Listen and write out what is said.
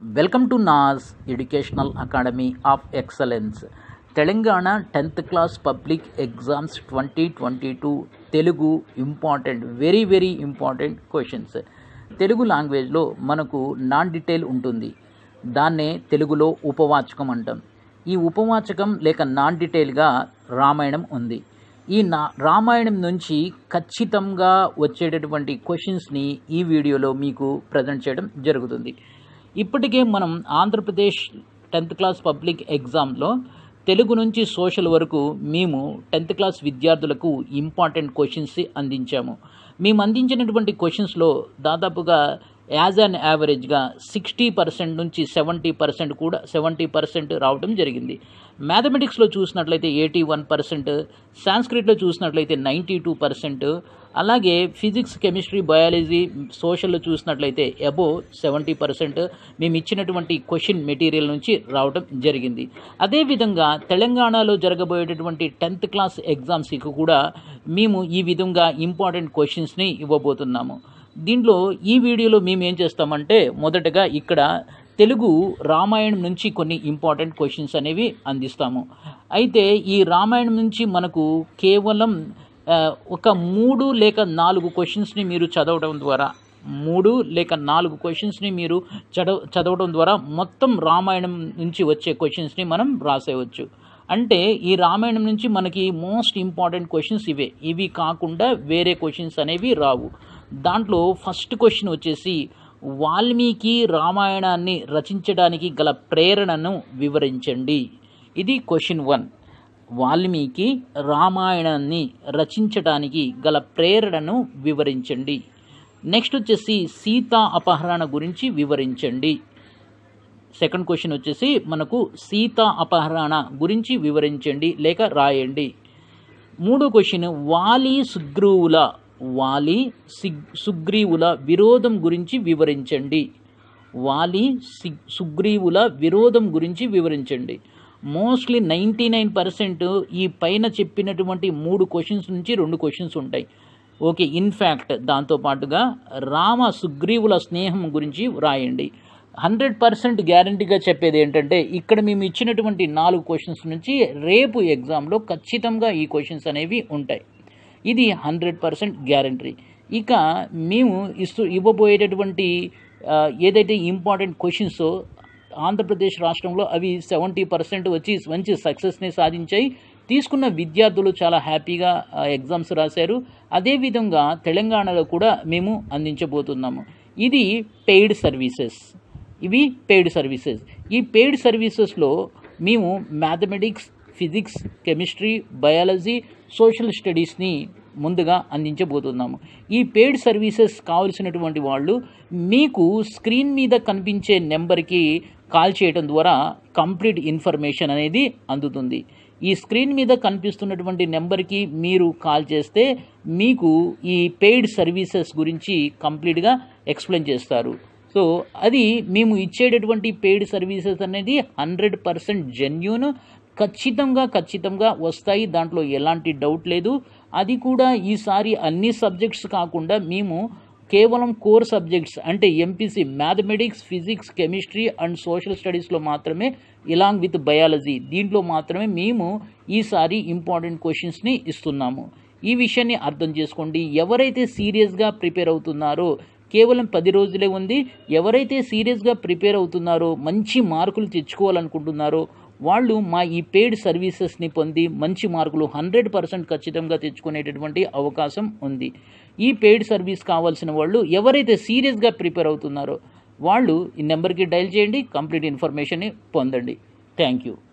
welcome to Nas educational academy of excellence Telangana tenth class public exams twenty twenty two Telugu important very very important questions Telugu లాంగ్వేజ్లో మనకు non detail ఉంటుంది దాన్నే తెలుగులో ఉపవాచకం అంటాం ఈ ఉపవాచకం లేక నాన్ డీటెయిల్గా రామాయణం ఉంది ఈ నా రామాయణం నుంచి ఖచ్చితంగా వచ్చేటటువంటి క్వశ్చన్స్ని ఈ వీడియోలో మీకు ప్రజెంట్ చేయడం జరుగుతుంది ఇప్పటికే మనం ఆంధ్రప్రదేశ్ టెన్త్ క్లాస్ పబ్లిక్ ఎగ్జామ్లో తెలుగు నుంచి సోషల్ వరకు మేము టెన్త్ క్లాస్ విద్యార్థులకు ఇంపార్టెంట్ క్వశ్చన్స్ అందించాము మేము అందించినటువంటి క్వశ్చన్స్లో దాదాపుగా యాజ్ అన్ యావరేజ్గా సిక్స్టీ పర్సెంట్ నుంచి సెవెంటీ పర్సెంట్ కూడా సెవెంటీ పర్సెంట్ రావడం జరిగింది మ్యాథమెటిక్స్లో చూసినట్లయితే ఎయిటీ వన్ పర్సెంట్ సాంస్క్రిట్లో చూసినట్లయితే నైంటీ టూ పర్సెంట్ అలాగే ఫిజిక్స్ కెమిస్ట్రీ బయాలజీ సోషల్లో చూసినట్లయితే అబోవ్ సెవెంటీ పర్సెంట్ మేము ఇచ్చినటువంటి క్వశ్చన్ మెటీరియల్ నుంచి రావడం జరిగింది అదేవిధంగా తెలంగాణలో జరగబోయేటటువంటి టెన్త్ క్లాస్ ఎగ్జామ్స్కి కూడా మేము ఈ విధంగా ఇంపార్టెంట్ క్వశ్చన్స్ని ఇవ్వబోతున్నాము దీంట్లో ఈ వీడియోలో మేము ఏం చేస్తామంటే మొదటగా ఇక్కడ తెలుగు రామాయణం నుంచి కొన్ని ఇంపార్టెంట్ క్వశ్చన్స్ అనేవి అందిస్తాము అయితే ఈ రామాయణం నుంచి మనకు కేవలం ఆ, ఒక మూడు లేక నాలుగు క్వశ్చన్స్ని మీరు చదవడం ద్వారా మూడు లేక నాలుగు క్వశ్చన్స్ని మీరు చదవ చదవడం ద్వారా మొత్తం రామాయణం నుంచి వచ్చే క్వశ్చన్స్ని మనం రాసేయవచ్చు అంటే ఈ రామాయణం నుంచి మనకి మోస్ట్ ఇంపార్టెంట్ క్వశ్చన్స్ ఇవే ఇవి కాకుండా వేరే క్వశ్చన్స్ అనేవి రావు దాంట్లో ఫస్ట్ క్వశ్చన్ వచ్చేసి వాల్మీకి రామాయణాన్ని రచించడానికి గల ప్రేరణను వివరించండి ఇది క్వశ్చన్ వన్ వాల్మీకి రామాయణాన్ని రచించడానికి గల ప్రేరణను వివరించండి నెక్స్ట్ వచ్చేసి సీతా అపహరణ గురించి వివరించండి సెకండ్ క్వశ్చన్ వచ్చేసి మనకు సీతా అపహరణ గురించి వివరించండి లేక రాయండి మూడో క్వశ్చన్ వాలి సుగ్రీవుల వాలి సిగ్ సుగ్రీవుల విరోధం గురించి వివరించండి వాలి సి- సుగ్రీవుల విరోధం గురించి వివరించండి మోస్ట్లీ నైంటీ నైన్ పర్సెంట్ ఈ పైన చెప్పినటువంటి మూడు క్వశ్చన్స్ నుంచి రెండు క్వశ్చన్స్ ఉంటాయి ఓకే ఇన్ఫ్యాక్ట్ దాంతోపాటుగా రామ సుగ్రీవుల స్నేహం గురించి వ్రాయండి హండ్రెడ్ పర్సెంట్ గ్యారంటీగా చెప్పేది ఏంటంటే ఇక్కడ మేము ఇచ్చినటువంటి నాలుగు క్వశ్చన్స్ నుంచి రేపు ఎగ్జామ్లో ఖచ్చితంగా ఈ క్వశ్చన్స్ అనేవి ఉంటాయి ఇది హండ్రెడ్ పర్సెంట్ గ్యారంటీ ఇక మేము ఇస్తూ ఇవ్వబోయేటటువంటి ఆ, ఏదైతే ఇంపార్టెంట్ క్వశ్చన్స్ ఆంధ్రప్రదేశ్ రాష్ట్రంలో అవి సెవెంటీ పర్సెంట్ వచ్చి మంచి సక్సెస్ని సాధించాయి తీసుకున్న విద్యార్థులు చాలా హ్యాపీగా ఎగ్జామ్స్ రాశారు అదేవిధంగా తెలంగాణలో కూడా మేము అందించబోతున్నాము ఇది పెయిడ్ సర్వీసెస్ ఇవి పెయిడ్ సర్వీసెస్ ఈ పెయిడ్ సర్వీసెస్లో మేము mathematics physics chemistry biology social స్టడీస్ని ముందుగా అందించబోతున్నాము ఈ పెయిడ్ సర్వీసెస్ కావలసినటువంటి వాళ్ళు మీకు స్క్రీన్ మీద కనిపించే నెంబర్కి కాల్ చేయడం ద్వారా కంప్లీట్ ఇన్ఫర్మేషన్ అనేది అందుతుంది ఈ స్క్రీన్ మీద కనిపిస్తున్నటువంటి నెంబర్కి మీరు కాల్ చేస్తే మీకు ఈ పెయిడ్ సర్వీసెస్ గురించి కంప్లీట్గా ఎక్స్ప్లెయిన్ చేస్తారు సో అది మేము ఇచ్చేటటువంటి పెయిడ్ సర్వీసెస్ అనేది హండ్రెడ్ పర్సెంట్ జెన్యున్ ఖచ్చితంగా ఖచ్చితంగా వస్తాయి దాంట్లో ఎలాంటి డౌట్ లేదు అది కూడా ఈసారి అన్ని సబ్జెక్ట్స్ కాకుండా మేము కేవలం కోర్ సబ్జెక్ట్స్ అంటే MPC mathematics physics chemistry and social స్టడీస్లో మాత్రమే ఇలాంగ్ విత్ బయాలజీ దీంట్లో మాత్రమే మేము ఈసారి ఇంపార్టెంట్ క్వశ్చన్స్ని ఇస్తున్నాము ఈ విషయాన్ని అర్థం చేసుకోండి ఎవరైతే సీరియస్గా ప్రిపేర్ అవుతున్నారో కేవలం పది రోజులే ఉంది ఎవరైతే సీరియస్గా ప్రిపేర్ అవుతున్నారో మంచి మార్కులు తెచ్చుకోవాలనుకుంటున్నారో వాళ్ళు మా ఈ పెయిడ్ సర్వీసెస్ని పొంది మంచి మార్కులు హండ్రెడ్ పర్సెంట్ ఖచ్చితంగా తెచ్చుకునేటటువంటి అవకాశం ఉంది ఈ పెయిడ్ సర్వీస్ కావాల్సిన వాళ్ళు ఎవరైతే సీరియస్గా ప్రిపేర్ అవుతున్నారో వాళ్ళు ఈ నెంబర్కి డైల్ చేయండి కంప్లీట్ ఇన్ఫర్మేషన్ని పొందండి థ్యాంక్ యూ